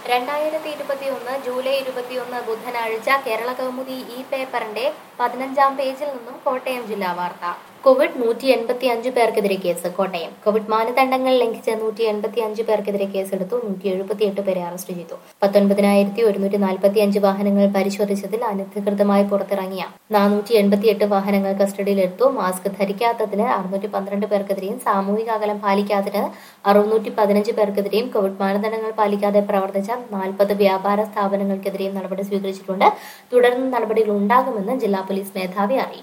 രണ്ടായിരത്തി ഇരുപത്തിയൊന്ന് ജൂലൈ ഇരുപത്തിയൊന്ന് ബുധനാഴ്ച കേരള കൗമുദി ഈ പേപ്പറിന്റെ പതിനഞ്ചാം പേജിൽ നിന്നും കോട്ടയം ജില്ലാ വാർത്ത കോവിഡ് നൂറ്റി എൺപത്തി അഞ്ച് പേർക്കെതിരെ കേസ് കോട്ടയം കോവിഡ് മാനദണ്ഡങ്ങൾ ലംഘിച്ച് നൂറ്റി എൺപത്തി അഞ്ച് പേർക്കെതിരെ കേസെടുത്തു നൂറ്റി എഴുപത്തിയെട്ട് പേരെ അറസ്റ്റ് ചെയ്തു പത്തൊൻപതിനായിരത്തി ഒരുന്നൂറ്റി നാൽപ്പത്തി അഞ്ച് വാഹനങ്ങൾ പരിശോധിച്ചതിൽ അനധികൃതമായി പുറത്തിറങ്ങിയ നാനൂറ്റി എൺപത്തിയെട്ട് വാഹനങ്ങൾ കസ്റ്റഡിയിലെടുത്തു മാസ്ക് ധരിക്കാത്തതിന് അറുന്നൂറ്റി പന്ത്രണ്ട് പേർക്കെതിരെയും സാമൂഹിക അകലം പാലിക്കാത്തതിന് അറുന്നൂറ്റി പതിനഞ്ച് പേർക്കെതിരെയും കോവിഡ് മാനദണ്ഡങ്ങൾ പാലിക്കാതെ പ്രവർത്തിച്ച നാൽപ്പത് വ്യാപാര സ്ഥാപനങ്ങൾക്കെതിരെയും നടപടി സ്വീകരിച്ചിട്ടുണ്ട് തുടർന്ന് നടപടികൾ ഉണ്ടാകുമെന്ന് ജില്ലാ പോലീസ് മേധാവി അറിയിച്ചു